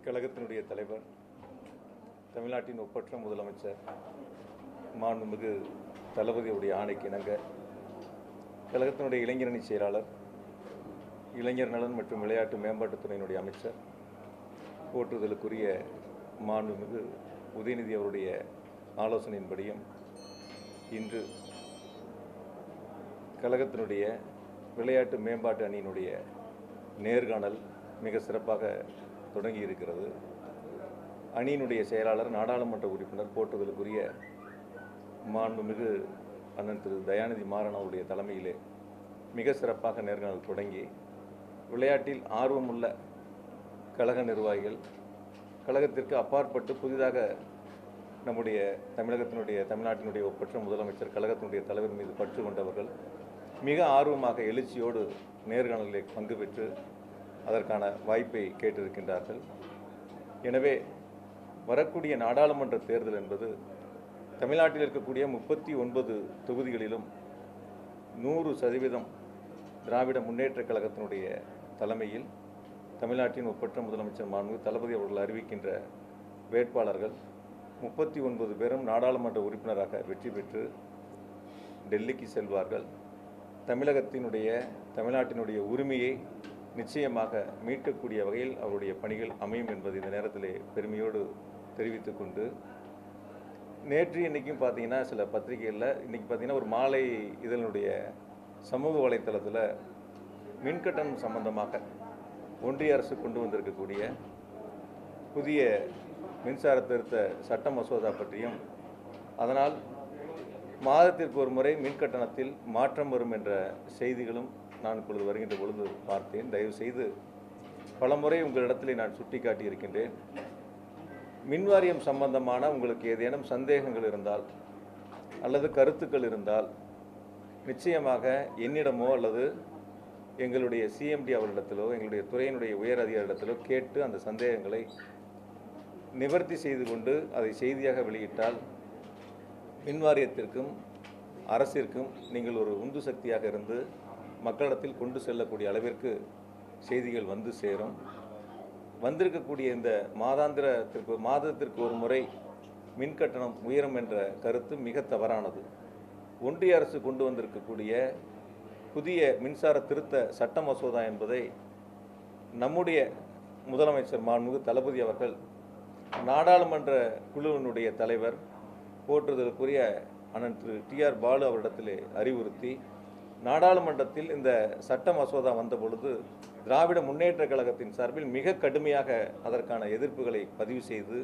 கழகத்தினுடைய தலைவர் தமிழ்நாட்டின் ஒப்பற்ற முதலமைச்சர் மாண்புமிகு தளபதியுடைய ஆணைக்கு இணங்க கழகத்தினுடைய இளைஞரணி செயலாளர் இளைஞர் நலன் மற்றும் விளையாட்டு மேம்பாட்டுத்துறையினுடைய அமைச்சர் போற்றுதலுக்குரிய மாண்புமிகு உதயநிதி அவருடைய ஆலோசனையின்படியும் இன்று கழகத்தினுடைய விளையாட்டு மேம்பாட்டு அணியினுடைய நேர்காணல் மிக சிறப்பாக தொடங்கி இருக்கிறது அணியினுடைய செயலாளர் நாடாளுமன்ற உறுப்பினர் போற்றுதலுக்குரிய மாண்புமிகு அண்ணன் திரு தயாநிதி மாறன் அவருடைய தலைமையிலே மிக சிறப்பாக நேர்காணல் தொடங்கி விளையாட்டில் ஆர்வமுள்ள கழக நிர்வாகிகள் கழகத்திற்கு அப்பாற்பட்டு புதிதாக நம்முடைய தமிழகத்தினுடைய தமிழ்நாட்டினுடைய ஒப்பற்ற முதலமைச்சர் கழகத்தினுடைய தலைவர் மீது பற்று கொண்டவர்கள் மிக ஆர்வமாக எழுச்சியோடு நேர்காணலில் பங்கு பெற்று அதற்கான வாய்ப்பை கேட்டிருக்கின்றார்கள் எனவே வரக்கூடிய நாடாளுமன்ற தேர்தல் என்பது தமிழ்நாட்டில் இருக்கக்கூடிய முப்பத்தி ஒன்பது தொகுதிகளிலும் நூறு சதவீதம் திராவிட முன்னேற்றக் கழகத்தினுடைய தலைமையில் தமிழ்நாட்டின் ஒப்பற்ற முதலமைச்சர் மாண்பு தளபதி அவர்கள் அறிவிக்கின்ற வேட்பாளர்கள் முப்பத்தி ஒன்பது பேரும் நாடாளுமன்ற உறுப்பினராக வெற்றி பெற்று டெல்லிக்கு செல்வார்கள் தமிழகத்தினுடைய தமிழ்நாட்டினுடைய உரிமையை நிச்சயமாக மீட்கக்கூடிய வகையில் அவருடைய பணிகள் அமையும் என்பது இந்த நேரத்திலே பெருமையோடு தெரிவித்துக் கொண்டு நேற்று இன்றைக்கும் பார்த்தீங்கன்னா சில பத்திரிகைகளில் இன்றைக்கி பார்த்தீங்கன்னா ஒரு மாலை இதனுடைய சமூக வலைத்தளத்தில் மின்கட்டணம் சம்பந்தமாக ஒன்றிய அரசு கொண்டு வந்திருக்கக்கூடிய புதிய மின்சார திருத்த சட்ட மசோதா பற்றியும் அதனால் மாதத்திற்கு ஒரு முறை மின் கட்டணத்தில் மாற்றம் வரும் என்ற செய்திகளும் நான் இப்பொழுது வருகின்ற பொழுது பார்த்தேன் தயவு செய்து பலமுறை உங்களிடத்திலே நான் சுட்டிக்காட்டி இருக்கின்றேன் மின்வாரியம் சம்பந்தமான உங்களுக்கு ஏதேனும் சந்தேகங்கள் இருந்தால் அல்லது கருத்துக்கள் இருந்தால் நிச்சயமாக என்னிடமோ அல்லது எங்களுடைய சிஎம்டி அவர்களிடத்திலோ எங்களுடைய துறையினுடைய உயர் அதிகாரிடத்திலோ கேட்டு அந்த சந்தேகங்களை நிவர்த்தி செய்து கொண்டு அதை செய்தியாக வெளியிட்டால் மின்வாரியத்திற்கும் அரசிற்கும் நீங்கள் ஒரு உந்து சக்தியாக இருந்து மக்களிடத்தில் கொண்டு செல்லக்கூடிய அளவிற்கு செய்திகள் வந்து சேரும் வந்திருக்கக்கூடிய இந்த மாதாந்திரத்திற்கு மாதத்திற்கு ஒரு முறை மின் கட்டணம் உயரும் என்ற கருத்து மிக தவறானது ஒன்றிய அரசு கொண்டு வந்திருக்கக்கூடிய புதிய மின்சார திருத்த சட்ட மசோதா என்பதை நம்முடைய முதலமைச்சர் மாண்புமிகு தளபதி அவர்கள் நாடாளுமன்ற குழுவினுடைய தலைவர் போற்றுதலுக்குரிய அண்ணன் திரு டிஆர் பாலு அவரிடத்திலே அறிவுறுத்தி நாடாளுமன்றத்தில் இந்த சட்ட மசோதா வந்த பொழுது திராவிட முன்னேற்றக் கழகத்தின் சார்பில் மிக கடுமையாக அதற்கான எதிர்ப்புகளை பதிவு செய்து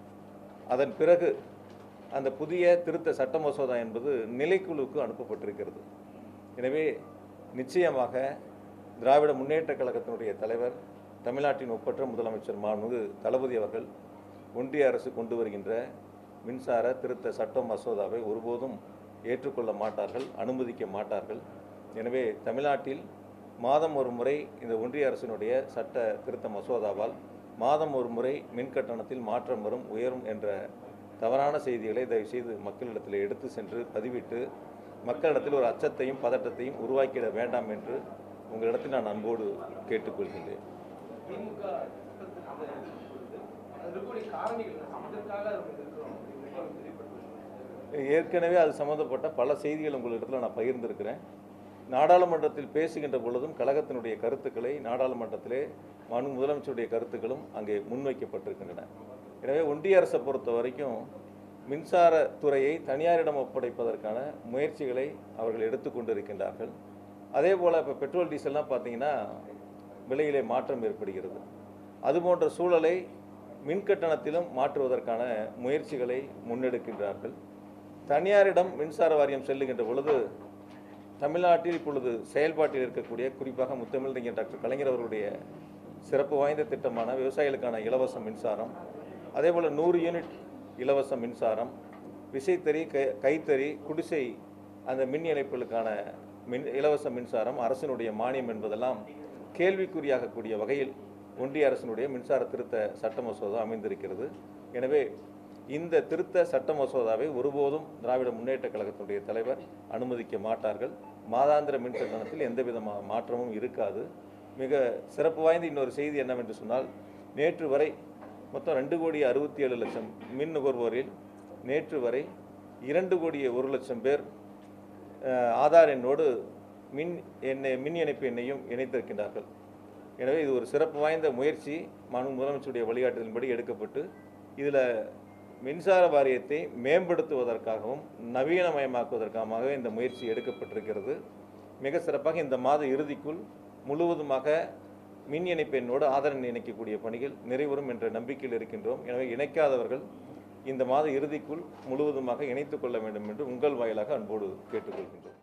அதன் பிறகு அந்த புதிய திருத்த சட்ட மசோதா என்பது நிலைக்குழுவுக்கு அனுப்பப்பட்டிருக்கிறது எனவே நிச்சயமாக திராவிட முன்னேற்றக் கழகத்தினுடைய தலைவர் தமிழ்நாட்டின் ஒப்பற்ற முதலமைச்சர் மாண்புமிகு தளபதி அவர்கள் ஒன்றிய அரசு கொண்டு வருகின்ற மின்சார திருத்த சட்ட மசோதாவை ஒருபோதும் ஏற்றுக்கொள்ள மாட்டார்கள் அனுமதிக்க மாட்டார்கள் எனவே தமிழ்நாட்டில் மாதம் ஒரு முறை இந்த ஒன்றிய அரசினுடைய சட்ட திருத்த மசோதாவால் மாதம் ஒரு முறை மின் கட்டணத்தில் மாற்றம் வரும் உயரும் என்ற தவறான செய்திகளை தயவுசெய்து மக்களிடத்தில் எடுத்து சென்று பதிவிட்டு மக்களிடத்தில் ஒரு அச்சத்தையும் பதட்டத்தையும் உருவாக்கிட வேண்டாம் என்று உங்களிடத்தில் நான் அன்போடு கேட்டுக்கொள்கின்றேன் திமுக அதில் இருக்கக்கூடிய காரணிகள் இதற்காக இருக்கிறோம் மக்களுக்கு தெரியப்படுத்தும் ஏற்கனவே அது சம்மந்தப்பட்ட பல செய்திகள் உங்களிடத்தில் நான் பகிர்ந்திருக்கிறேன் நாடாளுமன்றத்தில் பேசுகின்ற பொழுதும் கழகத்தினுடைய கருத்துக்களை நாடாளுமன்றத்திலே மனு முதலமைச்சருடைய கருத்துக்களும் அங்கே முன்வைக்கப்பட்டிருக்கின்றன எனவே ஒன்றிய அரசை பொறுத்த வரைக்கும் மின்சார துறையை தனியாரிடம் ஒப்படைப்பதற்கான முயற்சிகளை அவர்கள் எடுத்துக்கொண்டிருக்கின்றார்கள் அதே போல் இப்போ பெட்ரோல் டீசல்லாம் பார்த்தீங்கன்னா விலையிலே மாற்றம் ஏற்படுகிறது அதுபோன்ற சூழலை மின் கட்டணத்திலும் மாற்றுவதற்கான முயற்சிகளை முன்னெடுக்கின்றார்கள் தனியாரிடம் மின்சார வாரியம் செல்லுகின்ற பொழுது தமிழ்நாட்டில் இப்பொழுது செயல்பாட்டில் இருக்கக்கூடிய குறிப்பாக முத்தமிழ்றிஞர் டாக்டர் கலைஞர் அவர்களுடைய சிறப்பு வாய்ந்த திட்டமான விவசாயிகளுக்கான இலவச மின்சாரம் அதேபோல் நூறு யூனிட் இலவச மின்சாரம் விசைத்தறி கை கைத்தறி குடிசை அந்த மின் இணைப்புகளுக்கான மின் இலவச மின்சாரம் அரசினுடைய மானியம் என்பதெல்லாம் கேள்விக்குறியாகக்கூடிய வகையில் ஒன்றிய அரசினுடைய மின்சார திருத்த சட்ட மசோதா அமைந்திருக்கிறது எனவே இந்த திருத்த சட்ட மசோதாவை ஒருபோதும் திராவிட முன்னேற்றக் கழகத்தினுடைய தலைவர் அனுமதிக்க மாட்டார்கள் மாதாந்திர மின் கட்டணத்தில் எந்த விதமான மாற்றமும் இருக்காது மிக சிறப்பு வாய்ந்த இன்னொரு செய்தி என்னவென்று சொன்னால் நேற்று வரை மொத்தம் ரெண்டு கோடி அறுபத்தி ஏழு லட்சம் மின் நுகர்வோரில் நேற்று வரை இரண்டு கோடியே ஒரு லட்சம் பேர் அஹ், ஆதார் எண்ணோடு மின் எண்ணெய் மின் இணைப்பு எண்ணையும் இணைத்திருக்கின்றார்கள் எனவே இது ஒரு சிறப்பு வாய்ந்த முயற்சி மாண்பு முதலமைச்சருடைய வழிகாட்டுதலின்படி எடுக்கப்பட்டு இதில் மின்சார வாரியத்தை மேம்படுத்துவதற்காகவும் நவீனமயமாக்குவதற்காகவே இந்த முயற்சி எடுக்கப்பட்டிருக்கிறது மிக சிறப்பாக இந்த மாத இறுதிக்குள் முழுவதுமாக மின் இணைப்பு எண்ணோடு ஆதார் எண் இணைக்கக்கூடிய பணிகள் நிறைவரும் என்ற நம்பிக்கையில் இருக்கின்றோம் எனவே இணைக்காதவர்கள் இந்த மாத இறுதிக்குள் முழுவதுமாக இணைத்துக் கொள்ள வேண்டும் என்று உங்கள் வாயிலாக அன்போடு கேட்டுக்கொள்கின்றோம்